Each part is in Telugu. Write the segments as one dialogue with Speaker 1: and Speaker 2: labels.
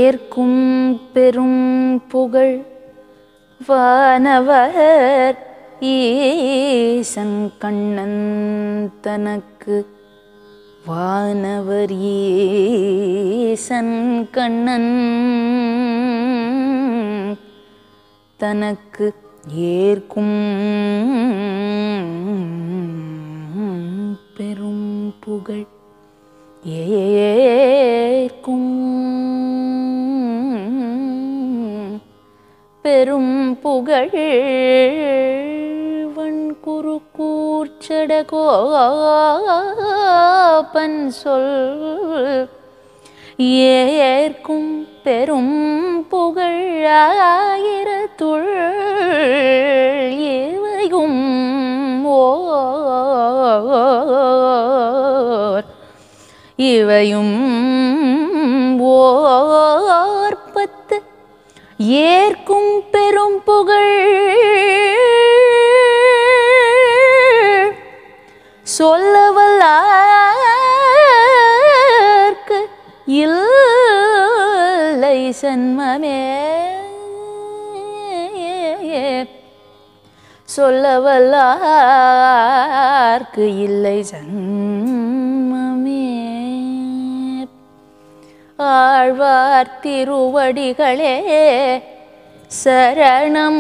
Speaker 1: ஏற்கும் பெரும் புகழ் வானவர் ஈசன் கண்ணன் தனக்கு வானவர் ஈசன் கண்ணன் தனக்கு ஏற்கும் பெரும் புகழ் ஏற்கும் பெரும் புகழ் வன்குரு கூர்ச்சடகோபன் சொல் ஏற்கும் பெரும் புகழ் ஆயிரத்துள் இவையும் ஓர் இவையும் ஓர்பத்து ஏற்கும் பெரும் புகழ் சொல்லவல்லார்க்கு இல்லை சன்மமே சொல்லவல்லார்க்கு இல்லை சன்மமே ஆழ்வார் திருவடிகளே சரணம்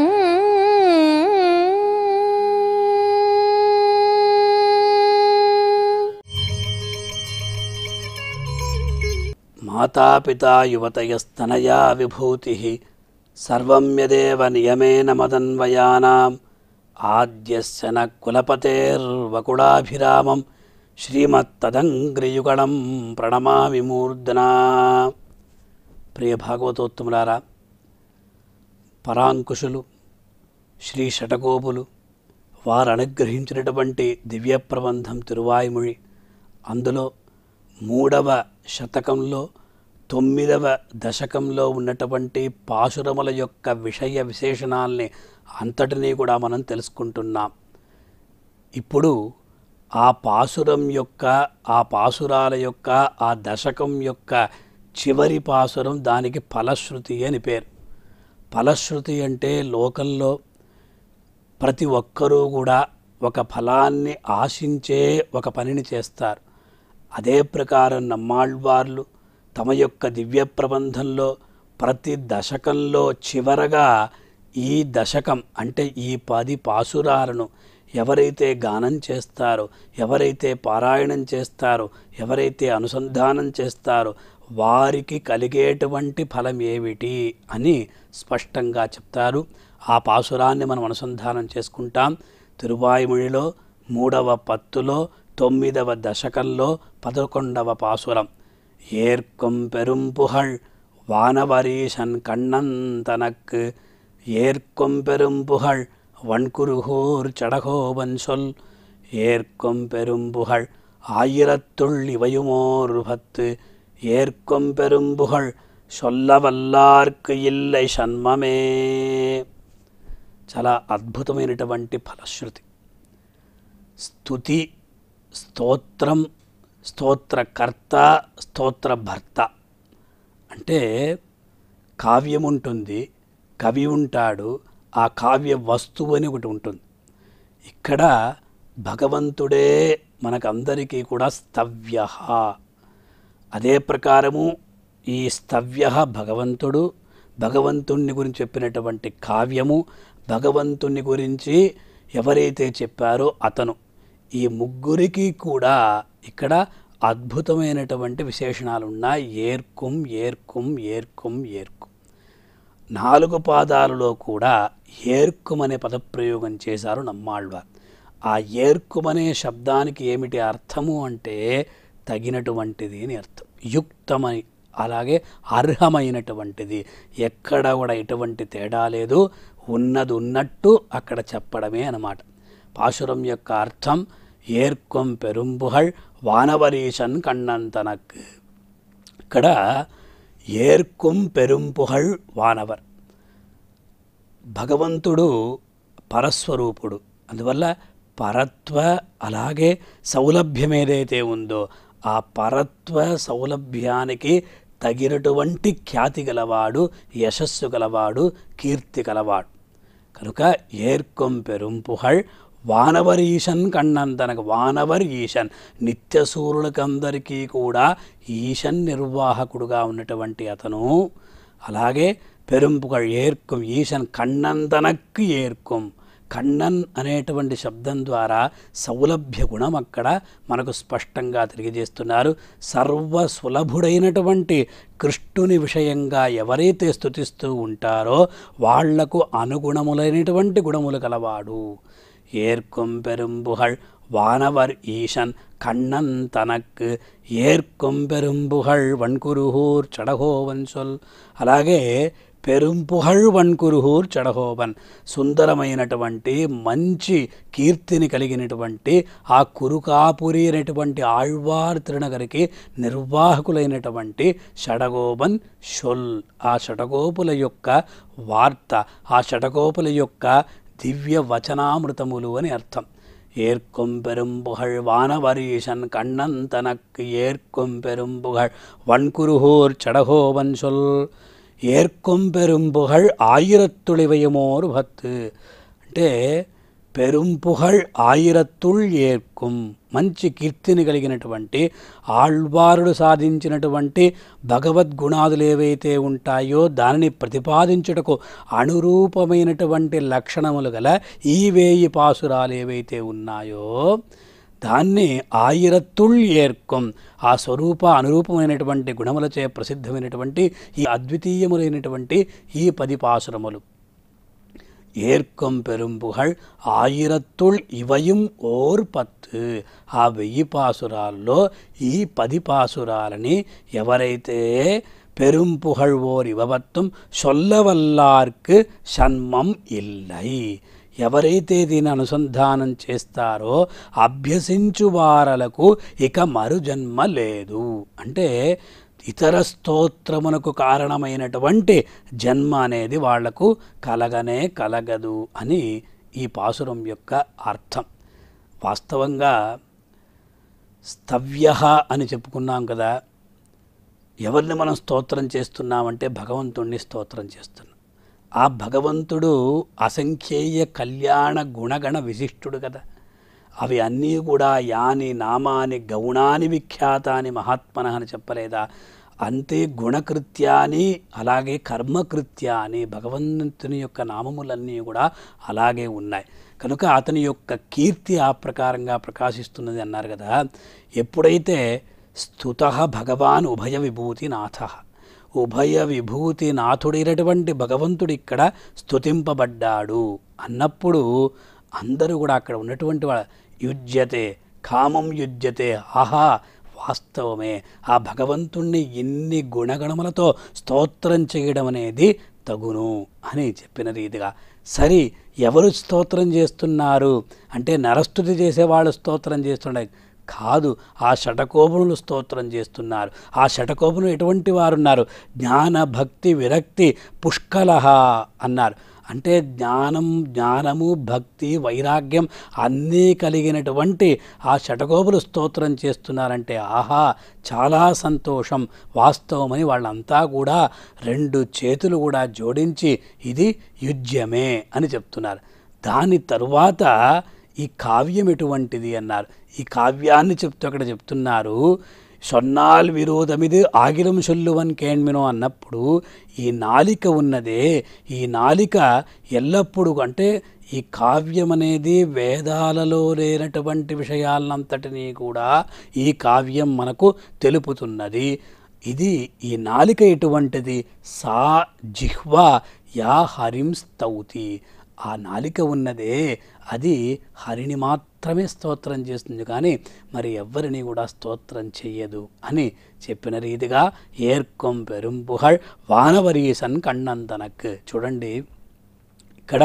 Speaker 2: మాతాపితా యువతయస్తనయా విభూతి సర్వం యదేవ నియమేన మదన్వయానాం ఆద్యస్య న కులపతేర్వకుడాభిరామం శ్రీమత్తదంగ్రియుగళం ప్రణమామి మూర్ధనా ప్రియ భాగవతోత్తములారా పరాంకుశులు శ్రీ షటకోపులు వారు అనుగ్రహించినటువంటి దివ్య ప్రబంధం తిరువాయుముడి అందులో మూడవ శతకంలో తొమ్మిదవ దశకంలో ఉన్నటువంటి పాశురముల యొక్క విషయ విశేషణాల్ని అంతటినీ కూడా మనం తెలుసుకుంటున్నాం ఇప్పుడు ఆ పాసురం యొక్క ఆ పాసురాల యొక్క ఆ దశకం యొక్క చివరి పాసురం దానికి ఫలశ్రుతి అని పేరు ఫలశ్రుతి అంటే లోకంలో ప్రతి ఒక్కరూ కూడా ఒక ఫలాన్ని ఆశించే ఒక పనిని చేస్తారు అదే ప్రకారం నమ్మాళ్వార్లు తమ యొక్క దివ్య ప్రబంధంలో ప్రతి దశకంలో చివరగా ఈ దశకం అంటే ఈ పది పాసురాలను ఎవరైతే గానం చేస్తారో ఎవరైతే పారాయణం చేస్తారో ఎవరైతే అనుసంధానం చేస్తారో వారికి కలిగేటువంటి ఫలం ఏమిటి అని స్పష్టంగా చెప్తారు ఆ పాసురాన్ని మనం అనుసంధానం చేసుకుంటాం తిరువాయుమొழிలో మూడవ పత్తులో తొమ్మిదవ దశకంలో పదకొండవ పాసురం ఏర్కొం పెరుంపుహళ్ వానవరీశన్ కண்ணన్ తనక్ ஏற்கொம் பெரும்புகழ் வன்குருகூர் சடகோபன் சொல் ஏற்கொம் பெரும்புகழ் ஆயிரத்துள் இவையுமோர் பத்து ஏற்கொம் பெரும்புகழ் சொல்லవల్లార్కు ఇల్లై షణ్మమే చాలా అద్భుతమైనటువంటి ఫలశ్రుతి స్తుతి స్తోత్రం స్తోత్రకర్త స్తోత్రభర్త అంటే కావ్యం ఉంటుంది కవి ఉంటాడు ఆ కావ్య వస్తువు అని ఒకటి ఉంటుంది ఇక్కడ భగవంతుడే మనకందరికీ కూడా స్తవ్య అదే ప్రకారము ఈ స్తవ్య భగవంతుడు భగవంతుణ్ణి గురించి చెప్పినటువంటి కావ్యము భగవంతుని గురించి ఎవరైతే చెప్పారో అతను ఈ ముగ్గురికి కూడా ఇక్కడ అద్భుతమైనటువంటి విశేషణాలు ఉన్నాయి ఏర్కుం ఏర్కుం ఏర్కుం ఏర్కుం నాలుగు పాదాలలో కూడా ఏర్కుం అనే పదప్రయోగం చేశారు నమ్మాళ్వార్ ఆ ఏర్కుం అనే శబ్దానికి ఏమిటి అర్థము అంటే తగినటువంటిది అని అర్థం యుక్తమని అలాగే అర్హమైనటువంటిది ఎక్కడ కూడా ఎటువంటి తేడా లేదు ఉన్నది ఉన్నట్టు అక్కడ చెప్పడమే అన్నమాట పాశురం యొక్క అర్థం ఏర్కొం పెరుంబుహళ్ వానవరీశన్ కണ്ണంతనక్ ఇక్కడ ఏర్కొం పెరుంపుహళ్ వానవర్ భగవంతుడు పరస్వరూపుడు అందువల్ల పరత్వ అలాగే సౌలభ్యం ఏదైతే ఉందో ఆ పరత్వ సౌలభ్యానికి తగినటువంటి ఖ్యాతి గలవాడు యశస్సు గలవాడు కీర్తి గలవాడు కనుక ఏర్కొం పెరుంపుహళ్ వానవర్ ఈశన్ కಣ್ಣన్ తనకు వానవర్ ఈశన్ నిత్యసూరులకందరికీ కూడా ఈశన్ నిర్వాహకుడుగా ఉన్నటువంటి అతను అలాగే పెరుంపుగళ్ ఏర్కొం ఈశన్ కണ്ണన్ తనక్కు ఏర్కొం కണ്ണన్ అనేటువంటి శబ్దం ద్వారా సౌలభ్య గుణం అక్కడ మనకు స్పష్టంగా తెలియజేస్తున్నారు సర్వ సులభుడైనటువంటి కృష్ణుని విషయంగా ఎవరైతే స్థుతిస్తూ ఉంటారో వాళ్లకు అనుగుణములైనటువంటి గుణములు కలవాడు ఏర్కొం పెరుంబుహళ్ వానవర్ ఈశన్ కண்ணన్ తనక్ ఏర్కొం పెరుంబుహళ్ వణ్కురుహూర్ చడహోవన్ సొల్ అలాగే పెరుంపుహళ్ వణ్కురుహూర్ చడహోవన్ సుందరమైనటువంటి మంచి కీర్తిని కలిగినటువంటి ఆ కురుకాపురి అనేటువంటి ఆళ్వార్ తిరునగరికి నిర్వాహకులైనటువంటి షడగోబన్ షొల్ ఆ షడగోపుల యొక్క వార్త ఆ షడగోపుల యొక్క దివ్య వచనామృతములు అని అర్థం ஏற்கும் பெரும்புகழ் வானவரீசன் கண்ணன் தனக்கு ஏற்கும் பெரும்புகழ் வன்குருகூர் சடகோவன் சொல் ఏర్కొం పెరుంపుగళ్ ఆయిరత్తుళివయమోరు భత్తు అంటే పెరుంపుగళ్ ఆయిరత్తుళ్ ఏర్కుం మంచి కీర్తిని కలిగినటువంటి ఆళ్వారుడు సాధించినటువంటి భగవద్గుణాదులు ఏవైతే ఉంటాయో దానిని ప్రతిపాదించుటకు అనురూపమైనటువంటి లక్షణములు గల ఈ వేయి పాసురాలు ఏవైతే ఉన్నాయో దాన్ని ఆయిరత్తుళ్ ఏర్కొం ఆ స్వరూప అనురూపమైనటువంటి గుణములచే ప్రసిద్ధమైనటువంటి ఈ అద్వితీయములైనటువంటి ఈ పది పాసురములు ఏర్కొం పెరుంపుగళ్ ఆయిరత్తుళ్ ఇవయం ఓర్ పత్తు ఆ వెయ్యి పాసురాల్లో ఈ పది పాసురాలని ఎవరైతే పెరుంపుగళ్ ఓర్ ఇవబత్తుం సొల్లవల్లార్కు షణ్మం ఇల్లై ఎవరైతే దీని అనుసంధానం చేస్తారో అభ్యసించు వారలకు ఇక మరు జన్మ లేదు అంటే ఇతర స్తోత్రమునకు కారణమైనటువంటి జన్మ అనేది వాళ్లకు కలగనే కలగదు అని ఈ పాసురం యొక్క అర్థం వాస్తవంగా స్తవ్య అని చెప్పుకున్నాం కదా ఎవరిని మనం స్తోత్రం చేస్తున్నామంటే భగవంతుణ్ణి స్తోత్రం చేస్తున్నాం ఆ భగవంతుడు అసంఖ్యేయ కళ్యాణ గుణగణ విశిష్టుడు కదా అవి అన్నీ కూడా యాని నామాని గౌణాని విఖ్యాతాని మహాత్మన అని చెప్పలేదా అంతే గుణకృత్యాని అలాగే కర్మకృత్యాని భగవంతుని యొక్క నామములన్నీ కూడా అలాగే ఉన్నాయి కనుక అతని యొక్క కీర్తి ఆ ప్రకారంగా ప్రకాశిస్తున్నది అన్నారు కదా ఎప్పుడైతే స్థుత భగవాన్ ఉభయ విభూతి నాథ ఉభయ విభూతి నాథుడైనటువంటి భగవంతుడు ఇక్కడ స్తుతింపబడ్డాడు అన్నప్పుడు అందరూ కూడా అక్కడ ఉన్నటువంటి వాళ్ళ యుజ్యతే కామం యుజ్యతే ఆహా వాస్తవమే ఆ భగవంతుణ్ణి ఇన్ని గుణగణములతో స్తోత్రం చేయడం అనేది తగును అని చెప్పిన రీతిగా సరి ఎవరు స్తోత్రం చేస్తున్నారు అంటే నరస్తుతి చేసేవాళ్ళు స్తోత్రం చేస్తుండే కాదు ఆ షటకోపునులు స్తోత్రం చేస్తున్నారు ఆ షటకోపును ఎటువంటి వారున్నారు జ్ఞాన భక్తి విరక్తి పుష్కలహ అన్నారు అంటే జ్ఞానం జ్ఞానము భక్తి వైరాగ్యం అన్నీ కలిగినటువంటి ఆ షటకోపులు స్తోత్రం చేస్తున్నారంటే ఆహా చాలా సంతోషం వాస్తవమని వాళ్ళంతా కూడా రెండు చేతులు కూడా జోడించి ఇది యుజ్యమే అని చెప్తున్నారు దాని తరువాత ఈ కావ్యం ఎటువంటిది అన్నారు ఈ కావ్యాన్ని చెప్తూ అక్కడ చెప్తున్నారు సొన్నాల్ విరోధమిది ఆగిలం సొల్లువన్ కేణ్మినో అన్నప్పుడు ఈ నాలిక ఉన్నదే ఈ నాలిక ఎల్లప్పుడూ అంటే ఈ కావ్యం అనేది వేదాలలో లేనటువంటి విషయాలంతటినీ కూడా ఈ కావ్యం మనకు తెలుపుతున్నది ఇది ఈ నాలిక ఎటువంటిది సా జిహ్వా యా హరిం స్తౌతి ఆ నాలిక ఉన్నదే అది హరిని మాత్రమే స్తోత్రం చేస్తుంది కానీ మరి ఎవ్వరిని కూడా స్తోత్రం చెయ్యదు అని చెప్పిన రీతిగా ఏర్కొం పెరుంపుహళ్ వానవరీసన్ కണ്ണంతనక్ చూడండి ఇక్కడ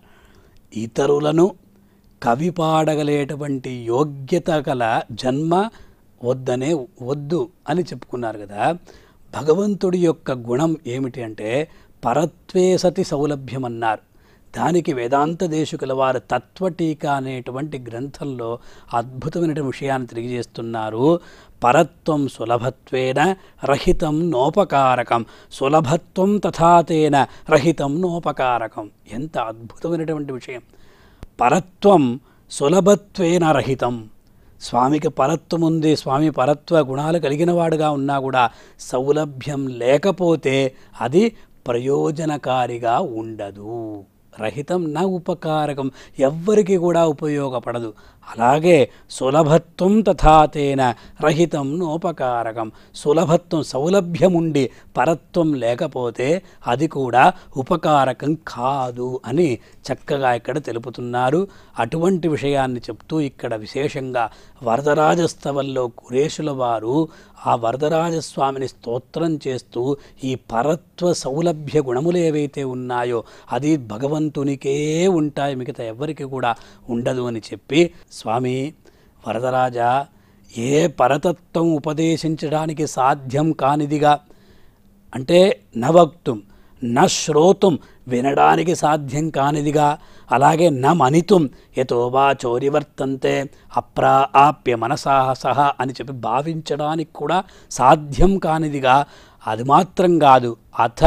Speaker 2: ఇతరులను కవి పాడగలేటువంటి యోగ్యత గల జన్మ వద్దనే వద్దు అని చెప్పుకున్నారు కదా భగవంతుడి యొక్క గుణం ఏమిటి అంటే పరత్వే సతి సౌలభ్యం అన్నారు దానికి వేదాంత దేశుకుల వారు తత్వటీక అనేటువంటి గ్రంథంలో అద్భుతమైనటువంటి విషయాన్ని తెలియజేస్తున్నారు పరత్వం సులభత్వేన రహితం నోపకారకం సులభత్వం తథాతేన రహితం నోపకారకం ఎంత అద్భుతమైనటువంటి విషయం పరత్వం సులభత్వేన రహితం స్వామికి పరత్వం ఉంది స్వామి పరత్వ గుణాలు కలిగిన వాడుగా ఉన్నా కూడా సౌలభ్యం లేకపోతే అది ప్రయోజనకారిగా ఉండదు రహితం నా ఉపకారకం ఎవ్వరికి కూడా ఉపయోగపడదు అలాగే సులభత్వం తథాతేన రహితం నోపకారకం సులభత్వం సౌలభ్యముండి పరత్వం లేకపోతే అది కూడా ఉపకారకం కాదు అని చక్కగా ఇక్కడ తెలుపుతున్నారు అటువంటి విషయాన్ని చెప్తూ ఇక్కడ విశేషంగా వరదరాజస్తవంలో కురేషుల వారు ఆ వరదరాజస్వామిని స్తోత్రం చేస్తూ ఈ పరత్వ సౌలభ్య గుణములు ఏవైతే ఉన్నాయో అది భగవంతునికే ఉంటాయి మిగతా ఎవ్వరికి కూడా ఉండదు అని చెప్పి స్వామి వరదరాజా ఏ పరతత్వం ఉపదేశించడానికి సాధ్యం కానిదిగా అంటే నవక్తుం న శ్రోతుం వినడానికి సాధ్యం కానిదిగా అలాగే న మనితుం ఎతో వా చోరివర్తంతే అప్రాప్య మనసా సహ అని చెప్పి భావించడానికి కూడా సాధ్యం కానిదిగా అది మాత్రం కాదు అథ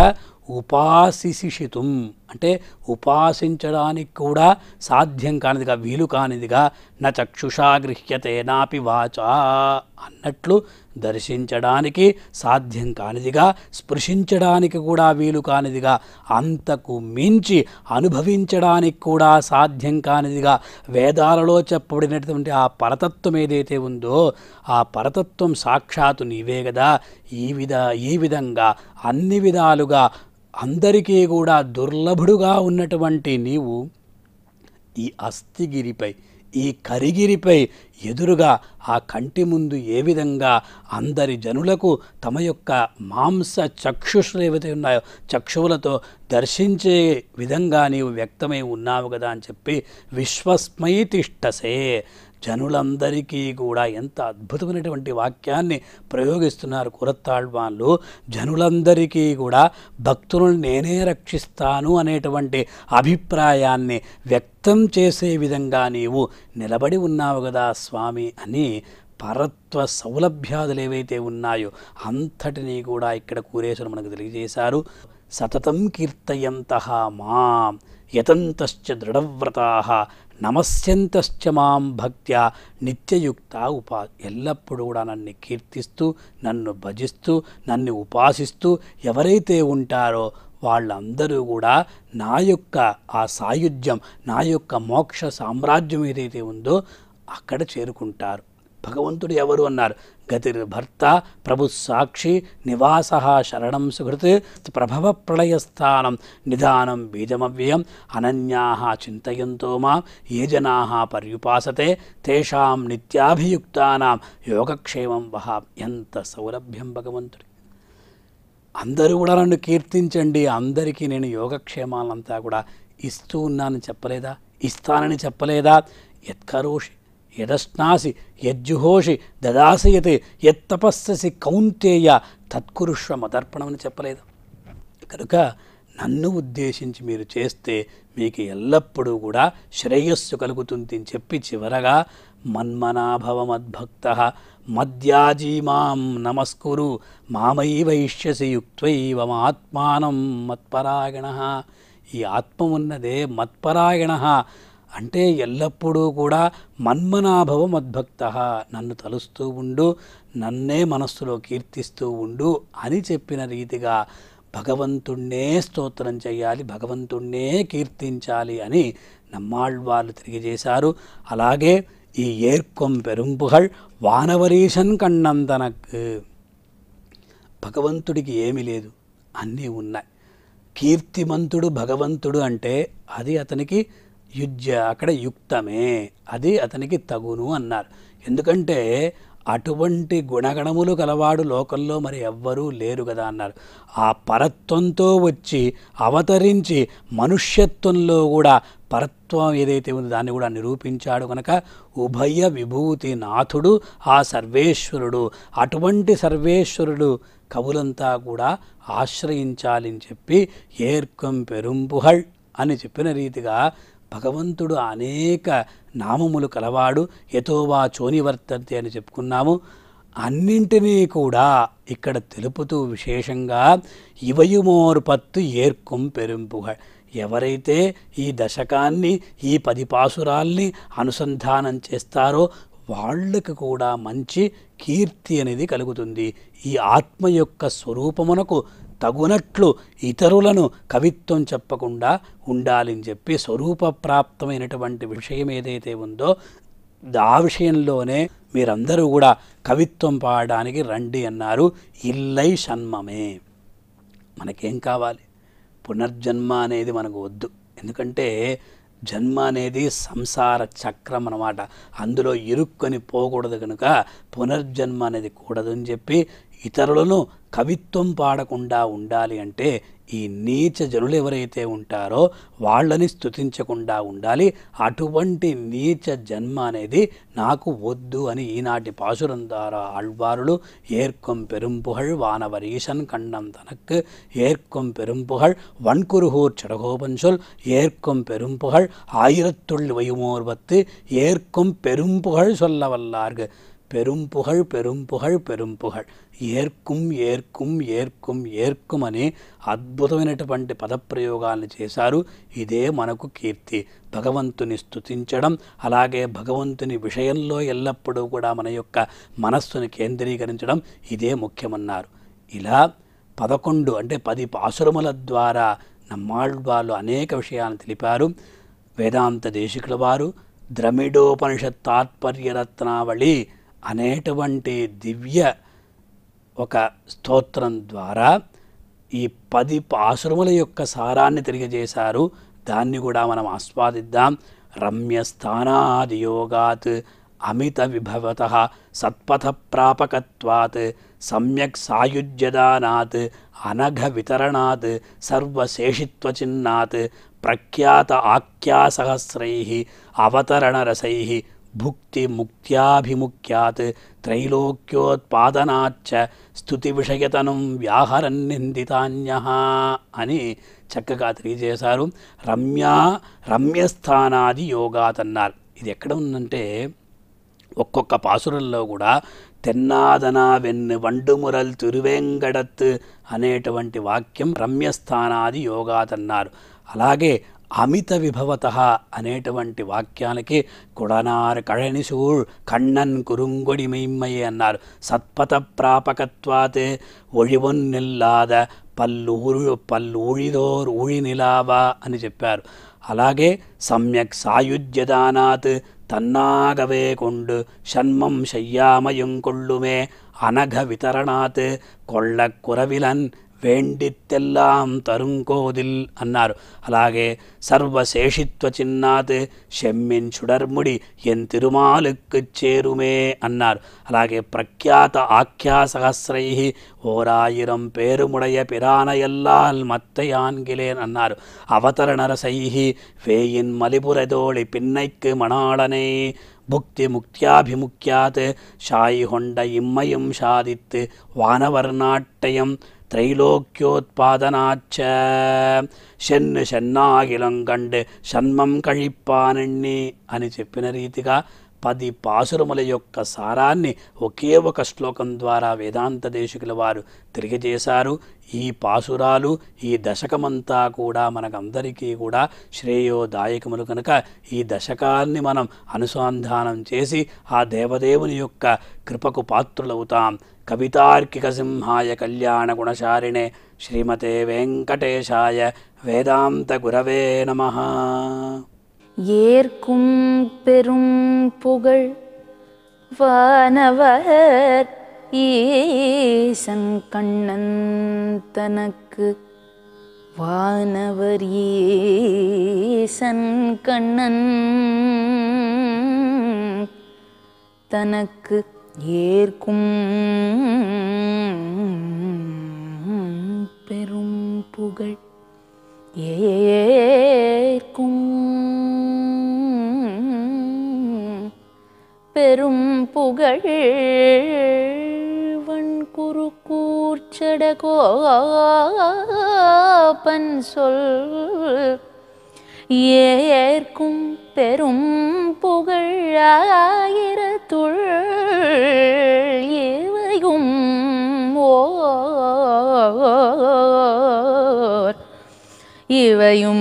Speaker 2: ఉపాసిషితుం అంటే ఉపాసించడానికి కూడా సాధ్యం కానిదిగా వీలు కానిదిగా న చక్షుషా గృహ్యతే నాపి వాచా అన్నట్లు దర్శించడానికి సాధ్యం కానిదిగా స్పృశించడానికి కూడా వీలు కానిదిగా అంతకు మించి అనుభవించడానికి కూడా సాధ్యం కానిదిగా వేదాలలో చెప్పబడినటువంటి ఆ పరతత్వం ఏదైతే ఉందో ఆ పరతత్వం సాక్షాత్తు నీవే కదా ఈ విధ ఈ విధంగా అన్ని విధాలుగా అందరికీ కూడా దుర్లభుడుగా ఉన్నటువంటి నీవు ఈ అస్థిగిరిపై ఈ కరిగిరిపై ఎదురుగా ఆ కంటి ముందు ఏ విధంగా అందరి జనులకు తమ యొక్క మాంస చక్షుషులు ఏవైతే ఉన్నాయో చక్షువులతో దర్శించే విధంగా నీవు వ్యక్తమై ఉన్నావు కదా అని చెప్పి విశ్వస్మై తిష్టసే జనులందరికీ కూడా ఎంత అద్భుతమైనటువంటి వాక్యాన్ని ప్రయోగిస్తున్నారు కురత్తాళ్వాన్లు జనులందరికీ కూడా భక్తులను నేనే రక్షిస్తాను అనేటువంటి అభిప్రాయాన్ని వ్యక్తం చేసే విధంగా నీవు నిలబడి ఉన్నావు కదా స్వామి అని పరత్వ సౌలభ్యాదులు ఏవైతే ఉన్నాయో అంతటినీ కూడా ఇక్కడ కూరేశ్వరు మనకు తెలియజేశారు సతతం కీర్తయంత మాం యతంతశ్చ దృఢవ్రతా నమస్యంతశ్చ మాం భక్త్యా నిత్యయుక్త ఉపా ఎల్లప్పుడూ కూడా నన్ను కీర్తిస్తూ నన్ను భజిస్తూ నన్ను ఉపాసిస్తూ ఎవరైతే ఉంటారో వాళ్ళందరూ కూడా నా యొక్క ఆ సాయుధ్యం నా యొక్క మోక్ష సామ్రాజ్యం ఏదైతే ఉందో అక్కడ చేరుకుంటారు భగవంతుడు ఎవరు అన్నారు గతిర్ భర్త ప్రభు సాక్షి నివాస శరణం సుహృత్ ప్రభవ ప్రళయస్థానం నిదానం బీజమవ్యయం అనన్యా చింతయంతో మా ఏ జనా పర్యుపాసతే తేషాం నిత్యాభియుక్తానాం యోగక్షేమం వహ ఎంత సౌలభ్యం భగవంతుడి అందరూ కూడా నన్ను కీర్తించండి అందరికీ నేను యోగక్షేమాలంతా కూడా ఇస్తూ ఉన్నానని చెప్పలేదా ఇస్తానని చెప్పలేదా యత్కరోషి యదశ్నాసి యజ్జుహోషి దదాసయతే యత్తపస్ససి కౌంతేయ తత్కురుష్వ మదర్పణం అని చెప్పలేదు కనుక నన్ను ఉద్దేశించి మీరు చేస్తే మీకు ఎల్లప్పుడూ కూడా శ్రేయస్సు కలుగుతుంది అని చెప్పి చివరగా మన్మనాభవ మద్భక్త మద్యాజీ మాం నమస్కురు మామైవైష్యసి యుక్త్వైవ ఆత్మానం మత్పరాయణ ఈ ఆత్మ ఉన్నదే మత్పరాయణ అంటే ఎల్లప్పుడూ కూడా మన్మనాభవ మద్భక్త నన్ను తలుస్తూ ఉండు నన్నే మనస్సులో కీర్తిస్తూ ఉండు అని చెప్పిన రీతిగా భగవంతుణ్ణే స్తోత్రం చేయాలి భగవంతుణ్ణే కీర్తించాలి అని నమ్మాళ్వాళ్ళు తెలియజేశారు అలాగే ఈ ఏర్కొం పెరుంపుగళ్ వానవరీశన్ కన్నంతనకు భగవంతుడికి ఏమీ లేదు అన్నీ ఉన్నాయి కీర్తిమంతుడు భగవంతుడు అంటే అది అతనికి యుజ్య అక్కడ యుక్తమే అది అతనికి తగును అన్నారు ఎందుకంటే అటువంటి గుణగణములు గలవాడు లోకంలో మరి ఎవ్వరూ లేరు కదా అన్నారు ఆ పరత్వంతో వచ్చి అవతరించి మనుష్యత్వంలో కూడా పరత్వం ఏదైతే ఉందో దాన్ని కూడా నిరూపించాడు కనుక ఉభయ విభూతి నాథుడు ఆ సర్వేశ్వరుడు అటువంటి సర్వేశ్వరుడు కవులంతా కూడా ఆశ్రయించాలని చెప్పి ఏర్కం పెరుంపుహళ్ అని చెప్పిన రీతిగా భగవంతుడు అనేక నామములు కలవాడు యతోవా చోనివర్తంతి అని చెప్పుకున్నాము అన్నింటినీ కూడా ఇక్కడ తెలుపుతూ విశేషంగా ఇవయుమోర్పత్తు ఏర్కొం పెరింపుగ ఎవరైతే ఈ దశకాన్ని ఈ పది పాసురాల్ని అనుసంధానం చేస్తారో వాళ్ళకి కూడా మంచి కీర్తి అనేది కలుగుతుంది ఈ ఆత్మ యొక్క స్వరూపమునకు తగునట్లు ఇతరులను కవిత్వం చెప్పకుండా ఉండాలని చెప్పి స్వరూప ప్రాప్తమైనటువంటి విషయం ఏదైతే ఉందో ఆ విషయంలోనే మీరందరూ కూడా కవిత్వం పాడడానికి రండి అన్నారు ఇల్లై షణ్మమే మనకేం కావాలి పునర్జన్మ అనేది మనకు వద్దు ఎందుకంటే జన్మ అనేది సంసార చక్రం అన్నమాట అందులో ఇరుక్కొని పోకూడదు కనుక పునర్జన్మ అనేది కూడదు అని చెప్పి ఇతరులను కవిత్వం పాడకుండా ఉండాలి అంటే ఈ నీచ జనులు ఎవరైతే ఉంటారో వాళ్ళని స్తుతించకుండా ఉండాలి అటువంటి నీచ జన్మ అనేది నాకు వద్దు అని ఈనాటి పాసురం ద్వారా ఆళ్వారులు ఏర్కొం పెరుంపుహళ్ వానవరీశన్ కண்ணం తనకు ఏర్కొం పెరుంపుహళ్ వన్కురుహూర్ చடகோபன்சொல் ஏற்கும் பெரும்புகழ் ஆயிரத்துள் வையுமோர்வத்து ஏற்கும் பெரும்புகழ் சொல்ல வல்லார்கு పెరుంపుహళ్ పెరుంపుహళ్ పెరుంపుహళ్ ఏర్కుం ఏర్కుం ఏర్కుం ఏర్కుం అని అద్భుతమైనటువంటి పదప్రయోగాలను చేశారు ఇదే మనకు కీర్తి భగవంతుని స్తుతించడం అలాగే భగవంతుని విషయంలో ఎల్లప్పుడూ కూడా మన యొక్క మనస్సుని కేంద్రీకరించడం ఇదే ముఖ్యమన్నారు ఇలా పదకొండు అంటే పది పాసురముల ద్వారా నమ్మాళ్వాళ్ళు అనేక విషయాలను తెలిపారు వేదాంత దేశికుల వారు ద్రమిడోపనిషత్ తాత్పర్యరత్నావళి అనేటువంటి దివ్య ఒక స్తోత్రం ద్వారా ఈ పది పాసురముల యొక్క సారాన్ని తెలియజేశారు దాన్ని కూడా మనం ఆస్వాదిద్దాం రమ్యస్థానాదియోగాత్ అమిత విభవత సత్పథ ప్రాపకత్వాత్ సమ్యక్ సాయుజ్యదానాత్ అనఘ వితరణాత్ సర్వశేషిత్వచిన్నాత్ ప్రఖ్యాత ఆఖ్యాసహస్రై అవతరణరసై భుక్తి ముక్త్యాభిముఖ్యాత్ త్రైలోక్యోత్పాదనాచ్చ స్తుతి విషయతనం వ్యాహరన్నిందితాన్య అని చక్కగా తెలియజేశారు రమ్య రమ్యస్థానాది యోగాత్ అన్నారు ఇది ఎక్కడ ఉందంటే ఒక్కొక్క పాసురంలో కూడా తెన్నాదనా వెన్ను వండుమురల్ తిరువేంగడత్ అనేటువంటి వాక్యం రమ్యస్థానాది యోగాత్ అన్నారు అలాగే అమిత విభవత అనేటువంటి వాక్యానికి కొడనార్ కళనిసూళ్ కണ്ണన్ కురుంగొడి மெய்மையே అన్నారు సత్పథ ప్రాపకత్వాత్ ఒழிవొన్నిల్లాద పల్లూరు పల్లూழிదోర్ ఊழிనిలావా అని చెప్పారు అలాగే సమ్యక్ సాయుజ్యదానాత్ తన్నాగవే కొండు షణ్మం శయ్యామయం కొళ్ళుమే అనఘ వితరణాత్ కొళ్ళ కురవిలన్ వేండిత్తెల్లాం తరుంకోదిల్ అన్నారు అలాగే సర్వశేషిత్వ చిన్నాత్ షెమ్మిన్ చుడర్ముడి ఎన్ తిరుమాలుక్కు చేరుమే అన్నారు అలాగే ప్రఖ్యాత ఆఖ్యాసహస్రై ఓరాయిరం పేరుముడయ పిరాన ఎల్లాల్ మత్తయాన్గిలేన్ అన్నారు అవతరణరసై వేయిన్ మలిపురదోళి పిన్నైక్కు మణాళనే భుక్తి ముక్త్యాభిముఖ్యాత్ షాయి హొండ ఇమ్మయం షాదిత్ వానవర్నాట్టయం ത്രൈലോക്യോത്പാദനാച്ച షన్ను షన్నాగిలం కండ్ షణ్మం కழிప్పానణ్ణి అని చెప్పిన రీతిగా పది పాసురముల యొక్క సారాన్ని ఒకే ఒక శ్లోకం ద్వారా వేదాంత దేశికుల వారు తెలియజేశారు ఈ పాసురాలు ఈ దశకమంతా కూడా మనకందరికీ కూడా శ్రేయోదాయకములు కనుక ఈ దశకాన్ని మనం అనుసంధానం చేసి ఆ దేవదేవుని యొక్క కృపకు పాత్రులవుతాం కవితార్కిక సింహాయ కళ్యాణ గుణశారిణే శ్రీమతే వెంకటేశాయ వేదాంత గురవే నమ
Speaker 1: ஏற்கும் பெரும் புகழ் வானவர் ஈசன் கண்ணன் தனக்கு வானவர் ஈசன் கண்ணன் தனக்கு ஏற்கும் பெரும் புகழ் ஏற்கும் பெரும் புகழ் வன்குரு கூர்ச்சடகோபன் சொல் ஏற்கும் பெரும் புகழாயிரத்துள் இவையும் ஓர் இவையும்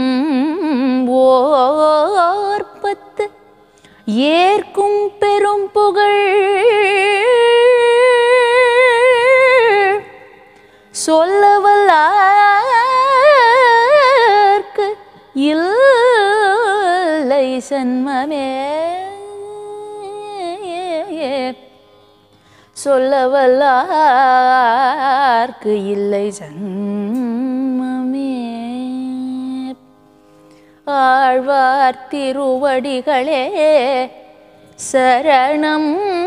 Speaker 1: ஓர்பத்து ஏற்கும் பெரும் புகழ் சொல்லவல்லார்க்கு இல்லை சன்மமே சொல்லவல்லார்க்கு இல்லை சன்மமே ஆழ்வார் திருவடிகளே சரணம்